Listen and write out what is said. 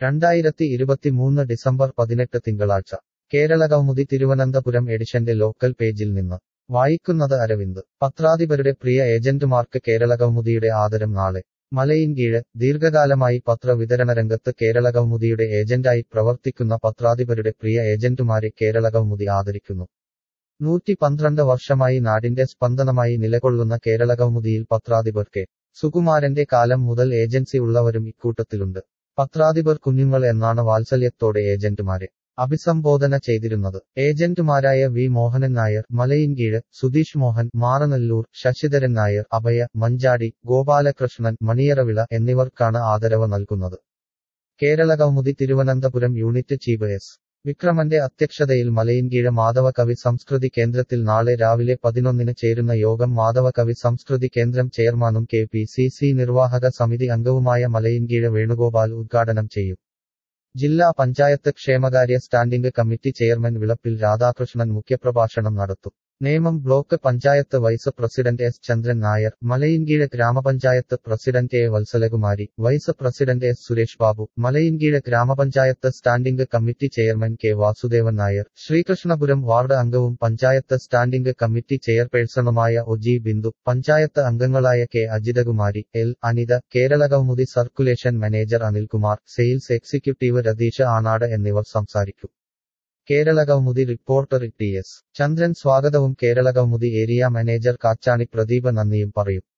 രണ്ടായിരത്തി ഇരുപത്തിമൂന്ന് ഡിസംബർ പതിനെട്ട് തിങ്കളാഴ്ച കേരളകൗമുദി തിരുവനന്തപുരം എഡിഷന്റെ ലോക്കൽ പേജിൽ നിന്ന് വായിക്കുന്നത് അരവിന്ദ് പത്രാധിപരുടെ പ്രിയ ഏജന്റുമാർക്ക് കേരളകൗമുദിയുടെ ആദരം നാളെ മലയിൻകീഴ് ദീർഘകാലമായി പത്രവിതരണ രംഗത്ത് കേരളകൗമുദിയുടെ ഏജന്റായി പ്രവർത്തിക്കുന്ന പത്രാധിപരുടെ പ്രിയ ഏജന്റുമാരെ കേരളകൗമുദി ആദരിക്കുന്നു നൂറ്റി പന്ത്രണ്ട് വർഷമായി നാടിന്റെ സ്പന്ദനമായി നിലകൊള്ളുന്ന കേരളകൗമുദിയിൽ പത്രാധിപർ കെ സുകുമാരന്റെ കാലം മുതൽ ഏജൻസി ഉള്ളവരും ഇക്കൂട്ടത്തിലുണ്ട് പത്രാധിപർ കുഞ്ഞുങ്ങൾ എന്നാണ് വാത്സല്യത്തോടെ ഏജന്റുമാരെ അഭിസംബോധന ചെയ്തിരുന്നത് ഏജന്റുമാരായ വി മോഹനൻ നായർ മലയിൻകീഴ് സുധീഷ് മോഹൻ മാറനല്ലൂർ ശശിധരൻ നായർ അഭയ മഞ്ചാടി ഗോപാലകൃഷ്ണൻ മണിയറവിള എന്നിവർക്കാണ് ആദരവ് നൽകുന്നത് Keralakaumudi Thiruvananthapuram unit chief S വിക്രമന്റെ അധ്യക്ഷതയിൽ മലയിൻകീഴ് മാധവ കവി സംസ്കൃതി കേന്ദ്രത്തിൽ നാളെ രാവിലെ പതിനൊന്നിന് ചേരുന്ന യോഗം മാധവ കവി സംസ്കൃതി കേന്ദ്രം ചെയർമാനും കെ പി സി സി നിർവാഹക സമിതി അംഗവുമായ മലയിൻകീഴ് വേണുഗോപാൽ ഉദ്ഘാടനം ചെയ്യും ജില്ലാ പഞ്ചായത്ത് ക്ഷേമകാര്യ standing committee chairman Vilappil Radhakrishnan മുഖ്യപ്രഭാഷണം നടത്തും Nemom block panchayat vice president S Chandran Nair Malayinkeezhu ഗ്രാമപഞ്ചായത്ത് president A Vatsalakumari vice president S Suresh Babu Malayinkeezhu ഗ്രാമപഞ്ചായത്ത് standing committee chairman K Vasudevan Nair Sreekrishnapuram ward അംഗവും പഞ്ചായത്ത് സ്റ്റാൻഡിംഗ് കമ്മിറ്റി ചെയർപേഴ്സണുമായ ഒ ജി ബിന്ദു പഞ്ചായത്ത് അംഗങ്ങളായ K Ajithakumari L Anitha Keralakaumudi circulation manager Anilkumar sales executive Ratheesh Anad എന്നിവർ സംസാരിക്കും Keralakaumudi reporter T S Chandran സ്വാഗതവും കേരളകൗമുദി ഏരിയ മാനേജർ കാച്ചാണി പ്രദീപ് നന്ദിയും പറയും